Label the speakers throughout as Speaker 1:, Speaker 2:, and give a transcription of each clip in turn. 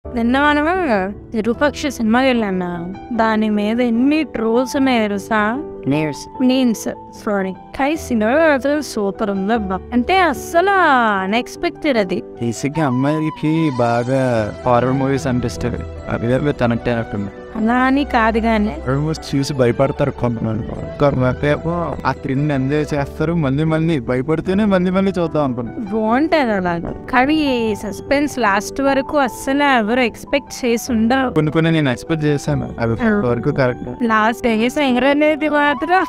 Speaker 1: నిన్న మనము విరూపక్ష సినిమాకి వెళ్ళాను దాని మీద ఎన్ని ట్రోల్స్ ఉన్నాయి తెలుసా
Speaker 2: నేర్స్
Speaker 1: మీన్స్ సారీ కై సినిమా అసలు సూపర్ ఉంది అబ్బా. అంటే అస్సలు అన్ఎక్స్పెక్టెడ్ అది
Speaker 3: బేసిక్గా అమ్మాయికి బాగా హారర్ మూవీస్ అనిపిస్తుంది అవి కనెక్ట్ అయినట్టుంది
Speaker 1: అలా అని కాదు కానీ
Speaker 3: హారర్ మూవీస్ చూసి భయపడతారు కొంతమంది కొంతమంది ఏమో ఆ త్రిన్ ఎంజాయ్ చేస్తారు మళ్ళీ మళ్ళీ భయపడితేనే మళ్ళీ మళ్ళీ చూద్దాం అనుకుంటారు
Speaker 1: బాగుంటది అలాగా కానీ సస్పెన్స్ లాస్ట్ వరకు అస్సలు ఎవరు ఎక్స్పెక్ట్ చేసి ఉండరు
Speaker 3: కొన్ని కొన్ని నేను ఎక్స్పెక్ట్ చేశాను అవి వరకు కరెక్ట్
Speaker 1: లాస్ట్ డేస్ అనేది మాత్రం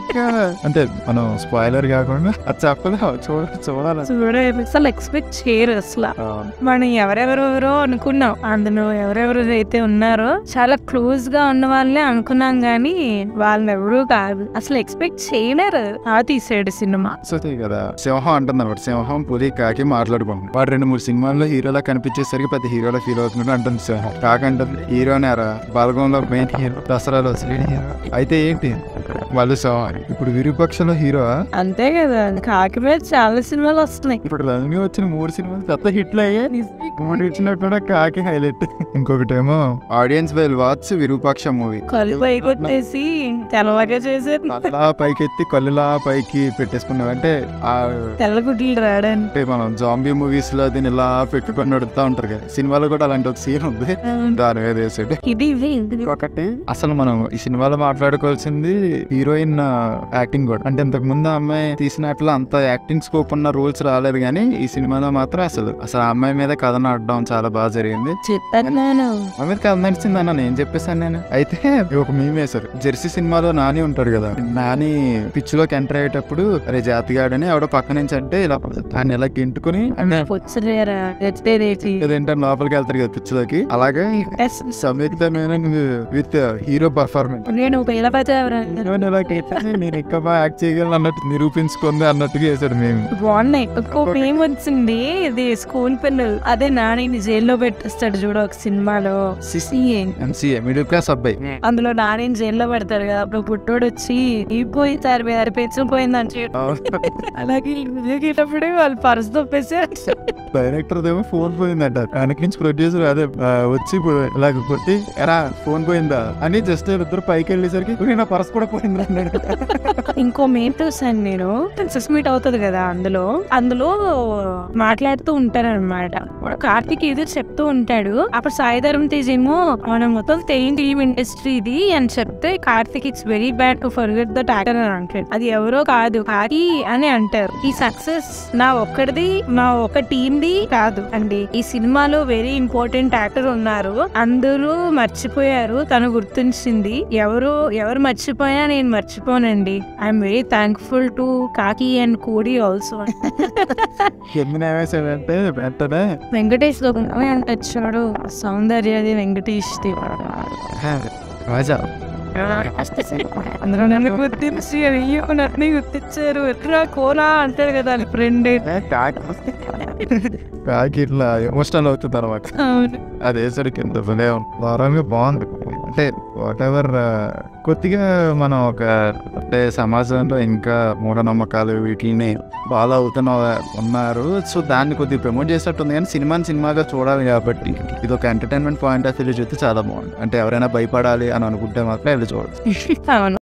Speaker 3: అంటే మనం స్పాయిలర్ కాకుండా అది చెప్పదు చూడ చూడాలి
Speaker 1: చూడాలి అసలు ఎక్స్పెక్ట్ చేయరు అసలు మనం ఎవరెవరెవరో అనుకున్నాం అందులో ఎవరెవరు అయితే ఉన్నారో చాలా క్లోజ్ గా ఉన్న వాళ్ళే అనుకున్నాం గానీ వాళ్ళని ఎవరూ కాదు అసలు ఎక్స్పెక్ట్ చేయలేరు ఆ తీసాడు సినిమా
Speaker 3: వస్తుంది కదా సింహం అంటుంది అనమాట సింహం పులి కాకి మాట్లాడుకుంటుంది వాడు రెండు మూడు సినిమాల్లో హీరోలా కనిపించేసరికి పెద్ద హీరోలా ఫీల్ అవుతున్నాడు అంటుంది సింహం కాకి అంటుంది హీరోనేరా బలగంలో మెయిన్ హీరో దసరాలో శ్రీని హీరో అయితే ఏంటి వాళ్ళు సింహం ఇప్పుడు విరూపక్షలో హీరో
Speaker 1: అంతే కదా కాకి మీద చాలా సినిమాలు వస్తున్నాయి
Speaker 3: ఇప్పుడు రంగి వచ్చిన మూడు సినిమాలు పెద్ద హిట్లు అయ్యాయి మూడు ఇచ్చినా కూడా కాకి హైలైట్ ఇంకొకటేమో audience well watch Virupaksha movie
Speaker 1: కళ్ళు పైకొట్టేసి తెల్లగా చేసేది
Speaker 3: అలా పైకెత్తి కళ్ళులా పైకి పెట్టేసుకున్నావు అంటే ఆ
Speaker 1: తెల్ల గుడ్లు రావడానికి
Speaker 3: అంటే మనం జాంబీ మూవీస్ లో దీన్ని ఇలా పెట్టుకొని నడుపుతా ఉంటారు కదా సినిమాలో కూడా అలాంటి ఒక సీన్ ఉంది దాని మీద వేసాడు
Speaker 1: ఇది ఇది ఇది.
Speaker 2: ఒకటి
Speaker 3: అసలు మనం ఈ సినిమాలో మాట్లాడుకోవాల్సింది హీరోయిన్ యాక్టింగ్ కూడా అంటే ఇంతకు ముందు ఆ అమ్మాయి తీసినట్లు అంత యాక్టింగ్ స్కోప్ ఉన్న రూల్స్ రాలేదు కానీ ఈ సినిమాలో మాత్రం అసలు అసలు ఆ అమ్మాయి మీద కథ నడడం చాలా బాగా జరిగింది
Speaker 1: చెప్పాను నేను
Speaker 3: ఆ మీద కథ నడిచింది అన్న నేను చెప్పేసాను నేను అయితే ఒక మీమ్ వేశారు జెర్సీ సినిమాలో నాని ఉంటాడు కదా నాని పిచ్ లోకి ఎంటర్ అయ్యేటప్పుడు అరే జాతిగాడని ఎవడో పక్క నుంచి అంటే ఇలా దాన్ని ఇలా గింటుకుని
Speaker 1: పొచ్చలేరా ఎత్తేదేసి
Speaker 3: ఏంటంటే లోపలికి వెళ్తారు కదా పిచ్ లోకి అలాగే Samyuktha Menon with hero performance
Speaker 1: నేను పేలపతి
Speaker 3: నేను ఇలా కేటాయి నేను ఇంకా బాగా యాక్ట్ చేయగలను అన్నట్టు నిరూపించుకుంది అన్నట్టుగా వేసాడు మేము
Speaker 1: బాగున్నాయి ఇంకో ఏం వచ్చింది ఇది స్కూల్ పిల్లలు అదే నాని జైల్లో పెట్టేస్తాడు చూడు ఒక సినిమాలో CA.
Speaker 3: ఎంసీఏ మిడిల్ క్లాస్ అబ్బాయి
Speaker 1: అందులో నాని జైల్లో పెడతారు కదా అప్పుడు పుట్టోడు వచ్చి ఈ పోయి సార్ మీద పెంచు పోయిందని అలాగే దిగేటప్పుడే వాళ్ళు పర్స్ తప్పేసి
Speaker 3: డైరెక్టర్ ఏమో ఫోన్ పోయిందట వెనక నుంచి ప్రొడ్యూసర్ అదే ఆ, వచ్చి ఇప్పుడు ఇలాగ కొట్టి ఎరా ఫోన్ పోయిందా అని జస్ట్ ఇద్దరు పైకి వెళ్ళేసరికి "ఒరేయ్, నా పర్స్ కూడా పోయింది అన్నాడు
Speaker 1: ఇంకో మెయిన్ చూసాను నేను ప్రిన్సెస్ మీట్ అవుతుంది కదా అందులో అందులో మాట్లాడుతూ ఉంటారు అనమాట కార్తీక్ ఏదో చెప్తూ ఉంటాడు అప్పుడు సాయిధరం తేజ్ ఏమో మనం మొత్తం తెయిన్ టీమ్ ఇండస్ట్రీ ఇది అని చెప్తే Karthik it's very bad to forget that actor అని అంటాడు అది ఎవరో కాదు కాకి అని అంటారు ఈ సక్సెస్ నా ఒక్కడిది నా ఒక టీమ్ ది కాదు అండి ఈ సినిమాలో వెరీ ఇంపార్టెంట్ యాక్టర్ ఉన్నారు అందరూ మర్చిపోయారు తను గుర్తించింది ఎవరు ఎవరు మర్చిపోయినా నేను మర్చిపోనండి ఐఎమ్ వెరీ థ్యాంక్ఫుల్ టు కాకి అండ్ కోడి ఆల్సో
Speaker 3: ఎన్ని వేసాడంటే వెంటనే
Speaker 1: వెంకటేష్ అంటే వచ్చాడు సౌందర్యది వెంకటేష్ ది
Speaker 3: రాజా
Speaker 1: అందరూ నన్ను గుర్తించి అయ్యో నన్ను గుర్తించారు ఎట్లా కోలా అంటాడు కదా ఫ్రెండ్
Speaker 3: కాకి ఇట్లా ఎమోషనల్ అవుతుంది అనమాట
Speaker 1: అవును
Speaker 3: అది వేసరికి ఎంత భలే వారంగా బాగుంది అంటే వాట్ ఎవర్ కొద్దిగా మనం ఒక అంటే సమాజంలో ఇంకా మూఢనమ్మకాలు వీటిని ఫాలో అవుతున్న ఉన్నారు సో దాన్ని కొద్దిగా ప్రమోట్ చేసినట్టుంది కానీ సినిమాని సినిమాగా చూడాలి కాబట్టి ఇది ఒక ఎంటర్టైన్మెంట్ పాయింట్ ఆఫ్ వ్యూ చూస్తే చాలా బాగుంది అంటే ఎవరైనా భయపడాలి అని అనుకుంటే మాత్రం వెళ్ళి చూడాలి
Speaker 1: అవును